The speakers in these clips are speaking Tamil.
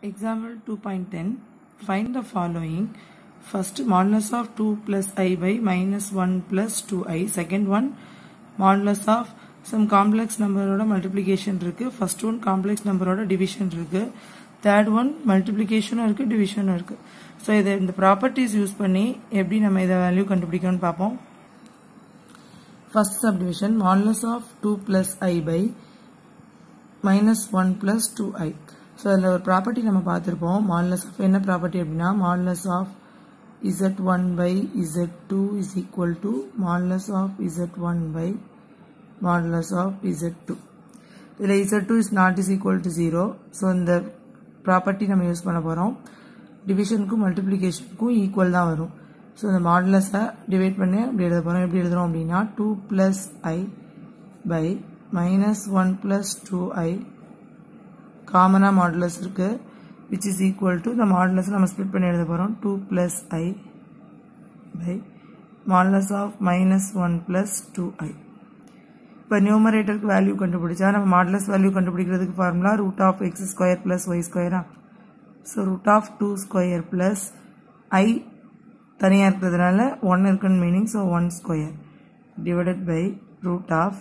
Example 2.10 Find the following. First, modulus of 2 plus i by minus 1 plus 2i. Second one, modulus of some complex number multiplication இருக்கு. First one, complex number division இருக்கு. Third one, multiplication இருக்கு, division இருக்கு. So, இதை இந்த properties யூஸ் பண்ணி எப்படி நம்ம இதை வேல்யூ கண்டுபிடிக்கணும்னு பார்ப்போம் first subdivision modulus of two plus i by minus one plus two i so அதில் ஒரு ப்ராப்பர்ட்டி நம்ம பார்த்துருப்போம் மாடலஸ் ஆஃப் என்ன ப்ராப்பர்ட்டி அப்படின்னா modulus of Z one by Z two is equal to modulus of Z one by modulus of Z two இதில் Z two is not is equal to zero so இந்த ப்ராப்பர்ட்டி நம்ம யூஸ் பண்ண போகிறோம் டிவிஷனுக்கும் மல்டிப்ளிகேஷனுக்கும் ஈக்குவல் தான் வரும் ஸோ இந்த மாடலஸை டிவைட் பண்ணி அப்படி எழுத போகிறோம் எப்படி எழுதுறோம் அப்படின்னா two plus i by minus one plus two i காமனாக மாடுலஸ் இருக்கு விச் இஸ் ஈக்குவல் டு இந்த மாடுலஸ் நம்ம ஸ்ப்ளிட் பண்ணி எழுத போகிறோம் two plus i by modulus of minus one plus two i இப்போ நியூமரேட்டருக்கு வேல்யூ கண்டுபிடிச்சா நம்ம மாடுலஸ் வேல்யூ கண்டுபிடிக்கிறதுக்கு formula root of x square plus y ஸ்கொயரா so root of two square plus i தனியாக இருக்கிறதுனால ஒன் இருக்குன்னு meaning so one square divided by root of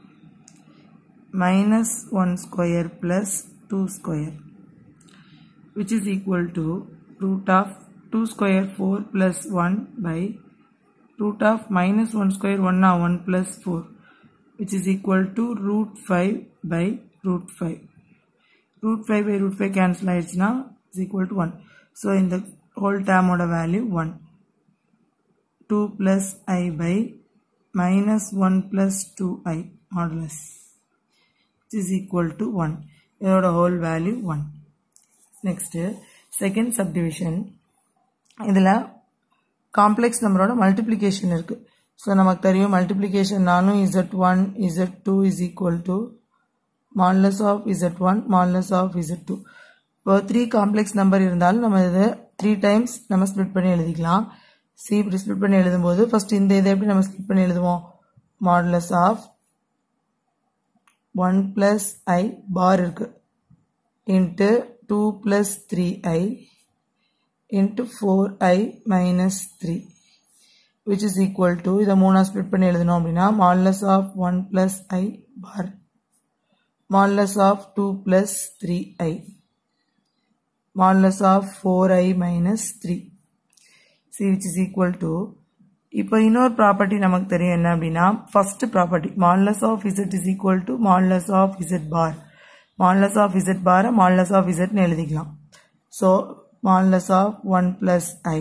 minus 1 square plus 2 square which is equal to root of 2 square 4 plus 1 by root of minus 1 square 1 now 1 plus 4 which is equal to root 5 by root 5 root 5 by root 5 cancel ஆயிடுச்சுனா is equal to 1 so in the whole term ஓட value 1 2 plus i by minus 1 plus 2i modulus is equal to 1 இதோட whole value 1 next second subdivision இதில் காம்ப்ளெக்ஸ் நம்பரோட மல்டிப்ளிகேஷன் இருக்கு ஸோ நமக்கு தெரியும் மல்டிப்ளிகேஷன்னாலும் z one z two is equal to modulus of Z one modulus of Z two இப்போ த்ரீ காம்ப்ளெக்ஸ் நம்பர் இருந்தாலும் நம்ம இதை த்ரீ டைம்ஸ் நம்ம ஸ்ப்ளிட் பண்ணி எழுதிக்கலாம் சி இப்படி ஸ்ப்ளிட் பண்ணி எழுதும்போது ஃபர்ஸ்ட் இந்த இதை எப்படி நம்ம ஸ்ப்ளிட் பண்ணி எழுதுவோம் modulus of one plus i bar இருக்கு into two plus three i into four i minus three which is equal to இதை மூணா ஸ்ப்ளிட் பண்ணி எழுதணும் அப்படின்னா modulus of one plus i bar modulus of two plus three i modulus of four i minus three சி விச் இஸ் ஈக்குவல் டு இப்போ இன்னொரு ப்ராப்பர்ட்டி நமக்கு தெரியும் என்ன அப்படின்னா first property modulus of z is equal to modulus of z bar modulus of z பாரை மாடலஸ் ஆஃப் இசட்னு எழுதிக்கலாம் so modulus of one plus i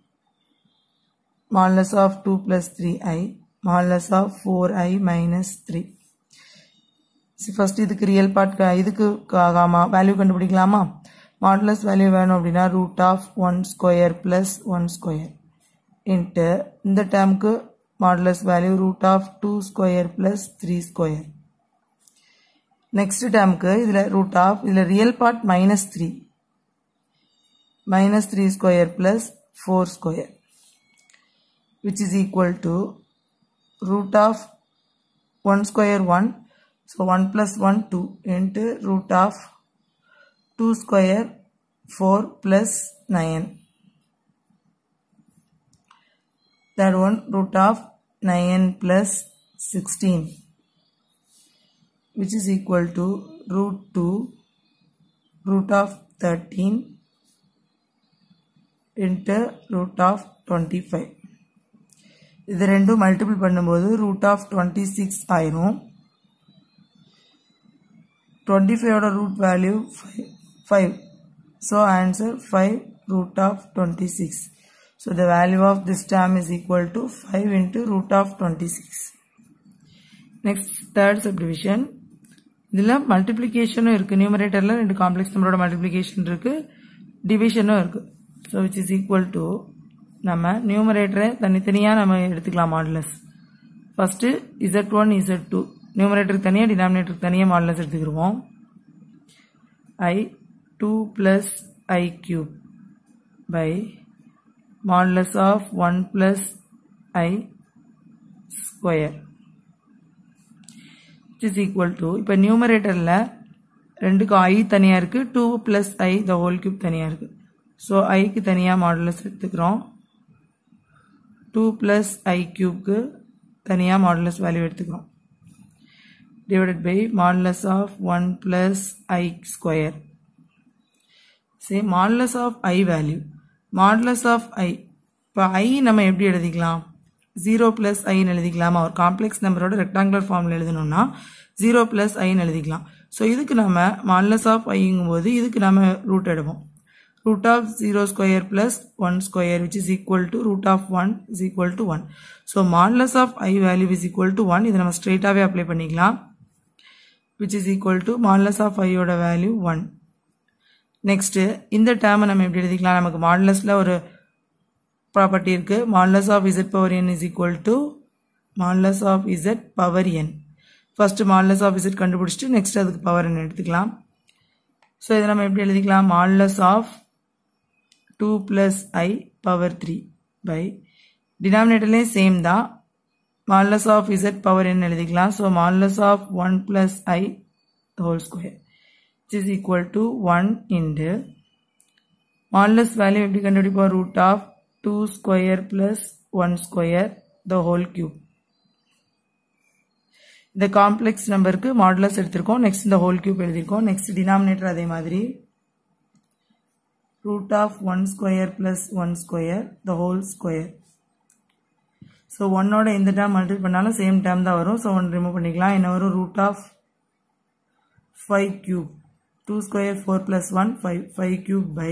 modulus of two plus three i modulus of four i minus three first இதுக்கு ரியல் பார்ட் இதுக்கு வேல்யூ கண்டுபிடிக்கலாமா மாடலஸ் வேல்யூ வேணும் அப்படின்னா root of one square plus one square into இந்த டேர்முக்கு modulus value root of two square plus three square next டேர்முக்கு இதில் ரூட் ஆஃப் இதில் real part minus three minus three square plus four square which is equal to root of one square one so one plus one two into root of two square four plus nine that one root of 9 plus 16 which is equal to root 2 root of 13 into root of 25 இது ரெண்டும் மல்டிபிள் பண்ணும்போது ரூட் ஆஃப் டுவெண்ட்டி சிக்ஸ் ஆயிரும் டுவெண்ட்டி ஃபைவோட root value five five so answer five root of twenty six So the value of this term is equal to 5 into root of 26. Next third subdivision. இதில் மல்டிப்ளிகேஷனும் இருக்குது நியூமரேட்டரில் ரெண்டு காம்ப்ளெக்ஸ் நம்பரோட மல்டிப்ளிகேஷன் இருக்குது டிவிஷனும் இருக்குது so which is equal to நம்ம நியூமரேட்டரை தனித்தனியாக நம்ம எடுத்துக்கலாம் modulus first z one z two நியூமரேட்டருக்கு தனியாக டினாமினேட்டருக்கு தனியாக மாடலஸ் எடுத்துக்கிடுவோம் i two plus i cube by modulus of 1 plus i square which is equal to இப்போ நியூமரேட்டரில் ரெண்டுக்கும் ஐ தனியாக இருக்குது two plus i the whole cube தனியாக இருக்குது ஸோ ஐக்கு தனியாக மாடுலஸ் எடுத்துக்கிறோம் டூ ப்ளஸ் ஐ கியூப்க்கு தனியாக மாடுலஸ் வேல்யூ எடுத்துக்கிறோம் divided by modulus of 1 plus i square. Say modulus of i value. Modulus of i. இப்போ i நம்ம எப்படி எழுதிக்கலாம் ஜீரோ ப்ளஸ் ஐன்னு எழுதிக்கலாமா ஒரு காம்ப்ளெக்ஸ் நம்பரோட ரெக்டாங்குலர் ஃபார்மில் எழுதணும்னா ஜீரோ ப்ளஸ் ஐன்னு எழுதிக்கலாம் ஸோ இதுக்கு நம்ம மாடலஸ் ஆஃப் ஐங்கும் போது இதுக்கு நம்ம ரூட் எடுப்போம் root of zero square plus one square which is equal to root of one is equal to one so modulus of i value is equal to one இதை நம்ம ஸ்ட்ரெயிட்டாகவே அப்ளை பண்ணிக்கலாம் which is equal to modulus of i ஓட வேல்யூ ஒன் நெக்ஸ்ட்டு இந்த டேர்மை நம்ம எப்படி எழுதிக்கலாம் நமக்கு மாடுலஸில் ஒரு ப்ராப்பர்ட்டி இருக்குது modulus of z power n is equal to modulus of z power n first modulus of z கண்டுபிடிச்சிட்டு நெக்ஸ்ட் அதுக்கு பவர் என் எடுத்துக்கலாம் ஸோ இதை நம்ம எப்படி எழுதிக்கலாம் modulus of two plus i power three by டினாமினேட்டர்லேயும் சேம் தான் modulus of z power n எழுதிக்கலாம் so modulus of 1 plus i whole square which is equal to 1 into modulus value எப்படி கண்டுபிடிப்போம் root of 2 square plus 1 square the whole cube இந்த காம்ப்ளெக்ஸ் நம்பருக்கு மாடுலஸ் எடுத்திருக்கோம் நெக்ஸ்ட் இந்த ஹோல் கியூப் எழுதியிருக்கோம் நெக்ஸ்ட் டினாமினேட்டர் அதே மாதிரி root of one square plus one square the whole square so ஒன்னோட எந்த டேர்ம் மல்டிபிள் பண்ணாலும் சேம் டேர்ம் தான் வரும் ஸோ ஒன் ரிமூவ் பண்ணிக்கலாம் என்ன வரும் root of five cube two square four plus one five five cube by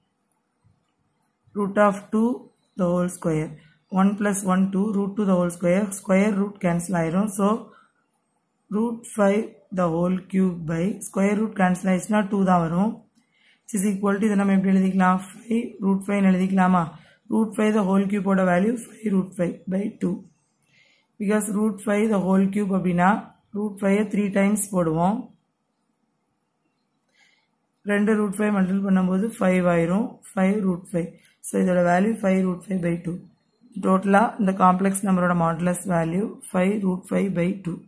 root of two the whole square one plus one two root two the whole square square root cancel ஆயிரும் so root five the whole cube by square root cancel ஆயிடுச்சுன்னா டூ தான் வரும் இஸ் ஈக்குவல் டு இதை நம்ம எப்படி எழுதிக்கலாம் ஃபைவ் ரூட் ஃபைவ்னு எழுதிக்கலாமா root 5 the whole cube ஓட value 5 root 5 by 2 because root 5 the whole cube அப்படின்னா root 5 3 times போடுவோம் ரெண்டு root 5 மல்டிபிள் பண்ணும்போது 5 ஆயிரும் 5 root 5 ஸோ இதோட வேல்யூ 5 root 5 by 2 டோட்டலாக இந்த காம்ப்ளெக்ஸ் நம்பரோட மாடுலஸ் வேல்யூ 5 root 5 by 2